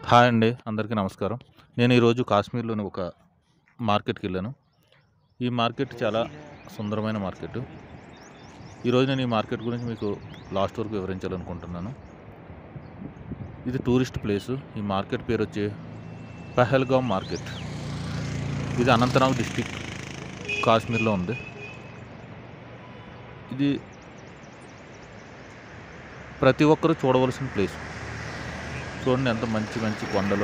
hi అండి అందరికీ నమస్కారం నేను ఈరోజు కాశ్మీర్లోని ఒక మార్కెట్కి వెళ్ళాను ఈ మార్కెట్ చాలా సుందరమైన మార్కెట్ ఈరోజు నేను ఈ మార్కెట్ గురించి మీకు లాస్ట్ వరకు వివరించాలనుకుంటున్నాను ఇది టూరిస్ట్ ప్లేసు ఈ మార్కెట్ పేరు వచ్చి పహల్గాం మార్కెట్ ఇది అనంతనాగ్ డిస్టిక్ కాశ్మీర్లో ఉంది ఇది ప్రతి ఒక్కరూ చూడవలసిన ప్లేస్ చూడండి ఎంత మంచి మంచి కొండలు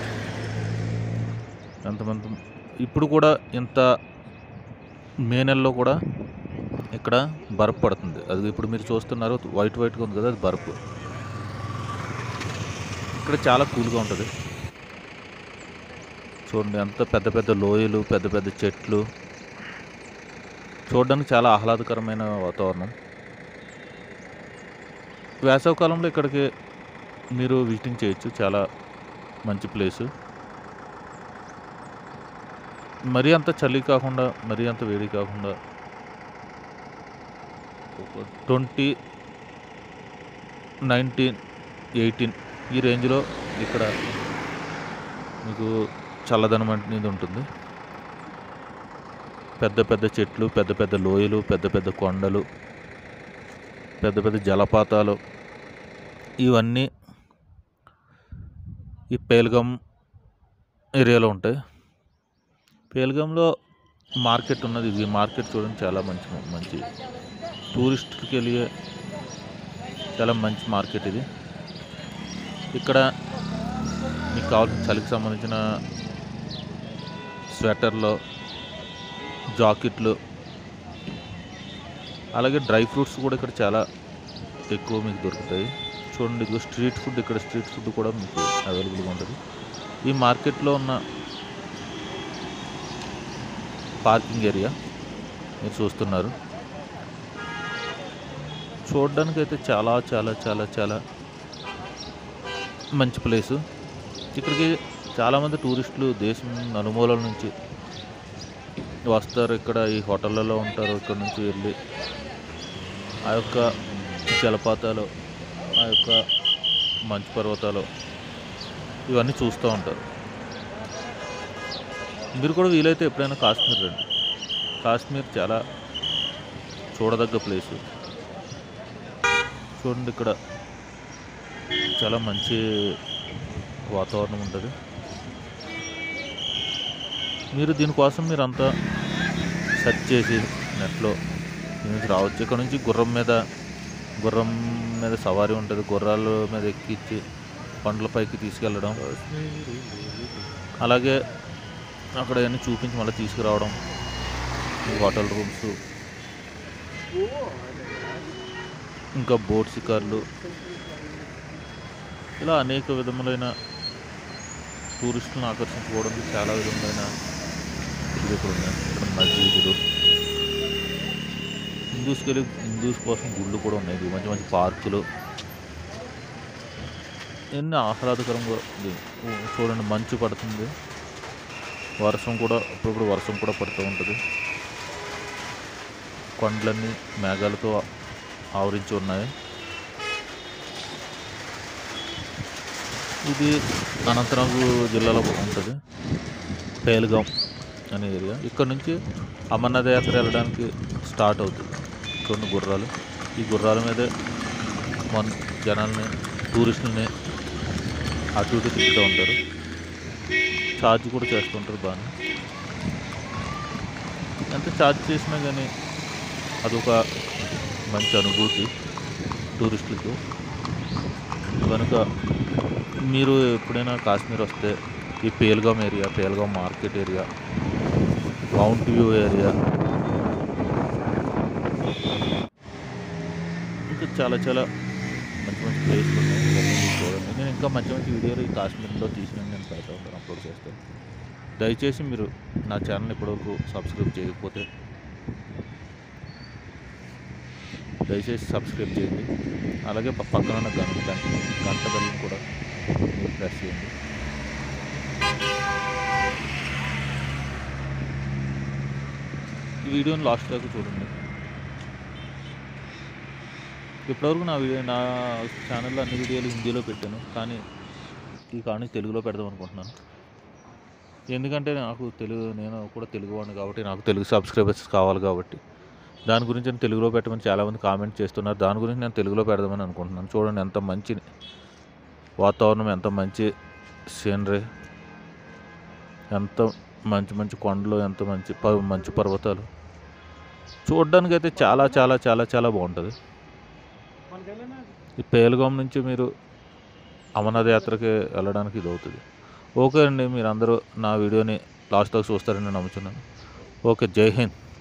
ఎంతమంది ఇప్పుడు కూడా ఇంత మే నెలలో కూడా ఇక్కడ బర్ఫ్ పడుతుంది అది ఇప్పుడు మీరు చూస్తున్నారు వైట్ వైట్గా ఉంది కదా అది బర్ఫ్ ఇక్కడ చాలా కూల్గా ఉంటుంది చూడండి ఎంత పెద్ద పెద్ద లోయలు పెద్ద పెద్ద చెట్లు చూడడానికి చాలా ఆహ్లాదకరమైన వాతావరణం వేసవి కాలంలో ఇక్కడికి మీరు విజిటింగ్ చేయొచ్చు చాలా మంచి ప్లేసు మరీ అంత చలి కాకుండా మరీ అంత వేడి కాకుండా ట్వంటీ నైన్టీన్ ఎయిటీన్ ఈ రేంజ్లో ఇక్కడ మీకు చల్లదనం అనేది ఉంటుంది పెద్ద పెద్ద చెట్లు పెద్ద పెద్ద లోయలు పెద్ద పెద్ద కొండలు పెద్ద పెద్ద జలపాతాలు ఇవన్నీ ఈ పేల్గం ఏరియాలో ఉంటాయి పేల్గంలో మార్కెట్ ఉన్నది ఇది మార్కెట్ చూడండి చాలా మంచి మంచి టూరిస్ట్కి వెళ్ళే చాలా మంచి మార్కెట్ ఇది ఇక్కడ మీకు కావాల్సిన చలికి సంబంధించిన స్వెటర్లు జాకెట్లు అలాగే డ్రై ఫ్రూట్స్ కూడా ఇక్కడ చాలా ఎక్కువ మీకు దొరుకుతాయి చూడండి ఇదిగో స్ట్రీట్ ఫుడ్ ఇక్కడ స్ట్రీట్ ఫుడ్ కూడా మీకు అవైలబుల్గా ఉంటుంది ఈ మార్కెట్లో ఉన్న పార్కింగ్ ఏరియా మీరు చూస్తున్నారు చూడడానికి అయితే చాలా చాలా చాలా చాలా మంచి ప్లేసు ఇక్కడికి చాలామంది టూరిస్టులు దేశం నలుమూలల నుంచి వస్తారు ఇక్కడ ఈ హోటళ్ళలో ఉంటారు ఇక్కడ నుంచి వెళ్ళి ఆ యొక్క జలపాతాలు ఆ యొక్క మంచు పర్వతాలు ఇవన్నీ చూస్తూ ఉంటారు మీరు కూడా వీలైతే ఎప్పుడైనా కాశ్మీర్ రండి కాశ్మీర్ చాలా చూడదగ్గ ప్లేసు చూడండి ఇక్కడ చాలా మంచి వాతావరణం ఉంటుంది మీరు దీనికోసం మీరు అంతా సెర్చ్ చేసి నెట్లో దీని నుంచి రావచ్చు ఇక్కడ నుంచి గుర్రం మీద గుర్రం మీద సవారీ ఉంటుంది గుర్రాల మీద ఎక్కించి పండ్ల పైకి తీసుకెళ్ళడం అలాగే అక్కడ అన్నీ చూపించి మళ్ళీ తీసుకురావడం ఈ హోటల్ రూమ్స్ ఇంకా బోట్ షికార్లు ఇలా అనేక విధములైన టూరిస్టులను ఆకర్షించుకోవడానికి చాలా విధములైన ఇది ఇక్కడ ఉన్నాయి ఇక్కడ మసీదులు హిందూస్కి వెళ్ళి హిందూస్ కోసం గుళ్ళు కూడా ఉన్నాయి ఇవి మంచి మంచి పార్కులు ఎన్ని ఆహ్లాదకరంగా ఉంది ఊ- చూడండి మంచు పడుతుంది వర్షం కూడా అప్పుడప్పుడు వర్షం కూడా పడుతూ ఉంటుంది కొండలన్నీ మేఘాలతో ఆవరించి ఉన్నాయి ఇది అనంతనాగ్ జిల్లాలో ఉంటుంది పేల్గాం అనే ఏరియా ఇక్కడ నుంచి అమర్నాథ్ యాత్ర వెళ్ళడానికి స్టార్ట్ అవుతుంది కొన్ని గుర్రాలు ఈ గుర్రాల మీదే మన జనాల్ని టూరిస్టులని అటు ఇటు తిప్పుతూ ఉంటారు ఛార్జ్ కూడా చేస్తుంటారు బాగా ఎంత ఛార్జ్ చేసినా కానీ అదొక మంచి అనుభూతి టూరిస్టులకు కనుక మీరు ఎప్పుడైనా కాశ్మీర్ వస్తే ఈ Pahalgam area Pahalgam market area mount view area ఇంకా చాలా చాలా మంచి మంచి ప్లేస్లు ఉన్నాయి ఇవన్నీ మీరు చూడండి నేను ఇంకా మంచి మంచి వీడియోలు ఈ కాశ్మీర్లో తీసిన నేను పెడతా ఉంటాను అప్లోడ్ చేస్తాను దయచేసి మీరు నా ఛానల్ ఇప్పటివరకు సబ్స్క్రైబ్ చేయకపోతే దయచేసి సబ్స్క్రైబ్ చేయండి అలాగే ప- పక్కన ఉన్న గంట గంట బెల్లం కూడా మీరు ప్రెస్ చేయండి ఈ వీడియోని లాస్ట్ దాకా చూడండి ఇప్పటివరకు నా వీడియో నా ఛానల్లో అన్ని వీడియోలు హిందీలో పెట్టాను కానీ ఈ కానీ తెలుగులో పెడదాం అనుకుంటున్నాను ఎందుకంటే నాకు తెలుగు నేను కూడా తెలుగువాడిని కాబట్టి నాకు తెలుగు సబ్స్క్రైబర్స్ కావాలి కాబట్టి దాని గురించి నేను తెలుగులో పెట్టమని చాలామంది కామెంట్ చేస్తున్నారు దాని గురించి నేను తెలుగులో పెడదామని అనుకుంటున్నాను చూడండి ఎంత మంచి వాతావరణం ఎంత మంచి సీనరీ ఎంత మంచి మంచి కొండలు ఎంత మంచి ప- మంచి పర్వతాలు చూడడానికి అయితే చాలా చాలా చాలా చాలా బాగుంటుంది ఈ పేలుగాం నుంచి మీరు అమర్నాథ్ యాత్రకి వెళ్ళడానికి ఇది అవుతుంది ఓకే అండి మీరు అందరూ నా వీడియోని లాస్ట్ దాకా చూస్తారని నేను నమ్ముతున్నాను ఓకే జై హింద్